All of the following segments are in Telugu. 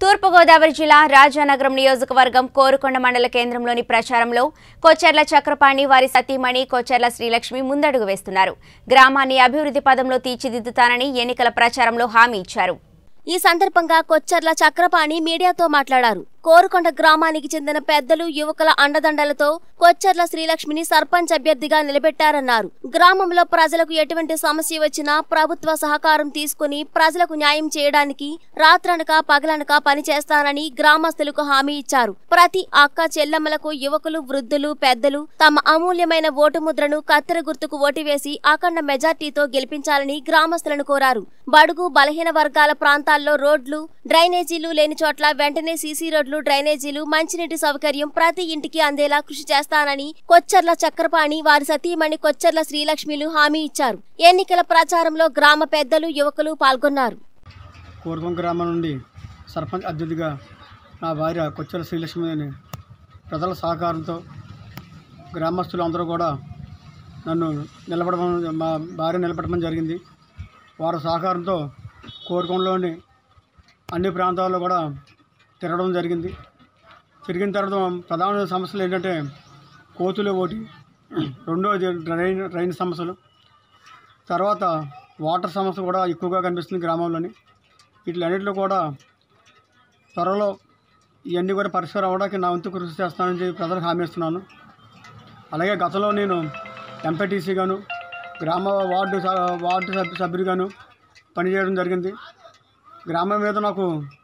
తూర్పుగోదావరి జిల్లా రాజానగరం నియోజకవర్గం కోరుకొండ మండల కేంద్రంలోని ప్రచారంలో కొచ్చెర్ల చక్రపాణి వారి సతీమణి కొచ్చెర్ల శ్రీలక్ష్మి ముందడుగు వేస్తున్నారు గ్రామాన్ని అభివృద్ధి పదంలో తీర్చిదిద్దుతానని ఎన్నికల ప్రచారంలో హామీ ఇచ్చారు ఈ సందర్భంగా కొచ్చర్ల చక్రపాణి మీడియాతో మాట్లాడారు కోరుకొండ గ్రామానికి చెందిన పెద్దలు యువకుల అండదండలతో కొచ్చర్ల శ్రీలక్ష్మిని సర్పంచ్ అభ్యర్థిగా నిలబెట్టారన్నారు గ్రామంలో ప్రజలకు ఎటువంటి సమస్య వచ్చినా ప్రభుత్వ సహకారం తీసుకుని ప్రజలకు న్యాయం చేయడానికి రాత్రనక పగలనక పనిచేస్తానని గ్రామస్తులకు హామీ ఇచ్చారు ప్రతి అక్క చెల్లెమ్మలకు యువకులు వృద్ధులు పెద్దలు తమ అమూల్యమైన ఓటు ముద్రను కత్తెర గుర్తుకు ఓటు వేసి అఖండ మెజార్టీతో గెలిపించాలని గ్రామస్తులను కోరారు బడుగు బలహీన వర్గాల ప్రాంతాల్లో రోడ్లు డ్రైనేజీలు లేని చోట్ల వెంటనే సీసీ రోడ్లు డ్రైనేజీలు మంచినీటి సౌకర్యం ప్రతి ఇంటికి అందేలా కృషి చేస్తానని కొచ్చర్ల చక్రపాణి వారి సతీమణి కొచ్చర్ల శ్రీలక్ష్మిలు హామీ ఇచ్చారు ఎన్నికల ప్రచారంలో గ్రామ పెద్దలు యువకులు పాల్గొన్నారు కోరుకొండ గ్రామం నుండి సర్పంచ్ అభ్యర్థిగా నా భార్య కొచ్చెల శ్రీలక్ష్మిని ప్రజల సహకారంతో గ్రామస్తులు అందరూ కూడా నన్ను నిలబడమని మా భార్య నిలబడమని జరిగింది వారి సహకారంతో కోరుకొండలోని అన్ని ప్రాంతాల్లో కూడా తిరగడం జరిగింది తిరిగిన తర్వాత ప్రధాన సమస్యలు ఏంటంటే కోతులు ఒకటి రెండోది డ్రైన్ డ్రైన్ సమస్యలు తర్వాత వాటర్ సమస్య కూడా ఎక్కువగా కనిపిస్తుంది గ్రామంలోని వీటిలన్నింటిలో కూడా త్వరలో ఇవన్నీ కూడా పరిష్కారం అవ్వడానికి నా వంతు కృషి చేస్తానని చెప్పి ప్రజలకు హామీ ఇస్తున్నాను అలాగే గతంలో నేను ఎంపీటీసీగాను గ్రామ వార్డు స- వార్డు సభ్యు సభ్యుడిగాను పనిచేయడం జరిగింది గ్రామం మీద నాకు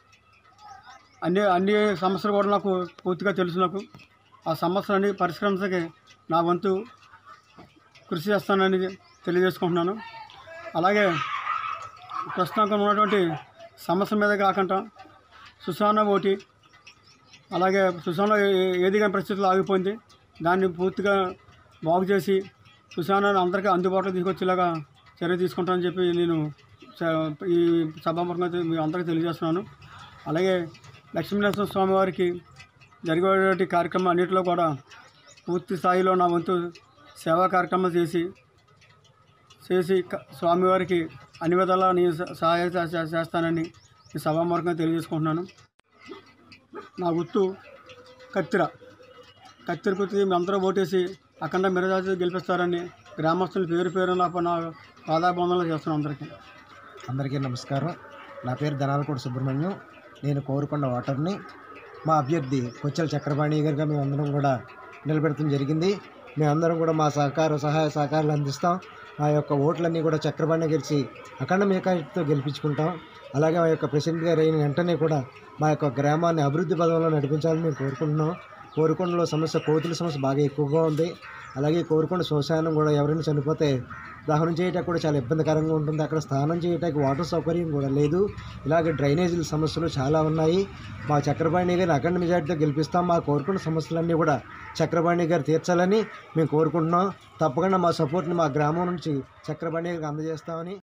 అన్ని అన్ని సమస్యలు కూడా నాకు పూర్తిగా తెలుసు నాకు ఆ సమస్యలన్నీ పరిష్కరించడానికి నా వంతు కృషి చేస్తానని తెలియజేసుకుంటున్నాను అలాగే ప్రస్తుతం ఉన్నటువంటి సమస్య మీద కాకుండా సుశాన ఓటి అలాగే సుశాన ఏ- ఏది కాని పరిస్థితుల్లో ఆగిపోయింది దాన్ని పూర్తిగా బాగు చేసి సుశానాన్ని అందరికీ అందుబాటులో తీసుకొచ్చేలాగా చర్య తీసుకుంటానని చెప్పి నేను స- ఈ సభాముఖంగా మీ అందరికీ తెలియజేస్తున్నాను అలాగే లక్ష్మీనరసింహ స్వామి వారికి జరిగేటువంటి కార్యక్రమం అన్నింటిలో కూడా పూర్తి స్థాయిలో నా వంతు సేవా కార్యక్రమం చేసి చేసి క- స్వామివారికి అన్ని విధాలా నేను స- సహాయ చే- చే- చేస్తానని ఈ సభాముఖంగా తెలియజేసుకుంటున్నాను నా గుర్తు కత్తిర కత్తిర గుర్తు మీ అందరూ ఓటేసి అఖండ మిరజాజు గెలిపిస్తారని గ్రామస్తుల పేరు పేరు నా నా పాదాబంధనలు చేస్తున్నాను అందరికీ అందరికీ నమస్కారం నా పేరు ధనాలకోట సుబ్రహ్మణ్యం నేను కోరుకొండ ఓటర్ని మా అభ్యర్థి కొచ్చల చక్రపాణి గారిగా మేమందరం కూడా నిలబెడతాం జరిగింది మేమందరం కూడా మా సహకార సహాయ సహకారాలు అందిస్తాం మా యొక్క ఓట్లన్నీ కూడా చక్రపాణి గెలిచి అఖండ మేకాయతో గెలిపించుకుంటాం అలాగే మా యొక్క ప్రెసిడెంట్ గారు అయిన వెంటనే కూడా మా యొక్క గ్రామాన్ని అభివృద్ధి పదంలో నడిపించాలని మేము కోరుకుంటున్నాం కోరుకొండలో సమస్య కోతుల సమస్య బాగా ఎక్కువగా ఉంది అలాగే కోరుకొండ శ్మశానం కూడా ఎవరైనా చనిపోతే దహనం చేయటానికి కూడా చాలా ఇబ్బందికరంగా ఉంటుంది అక్కడ స్నానం చేయటానికి వాటర్ సౌకర్యం కూడా లేదు ఇలాగే డ్రైనేజీల సమస్యలు చాలా ఉన్నాయి మా చక్రపాణి గారిని అఖండ మెజార్టీతో గెలిపిస్తాం మా కోరుకున్న సమస్యలన్నీ కూడా చక్రపాణి గారు తీర్చాలని మేము కోరుకుంటున్నాం తప్పకుండా మా సపోర్ట్ని మా గ్రామం నుంచి చక్రపాణి గారికి అందజేస్తామని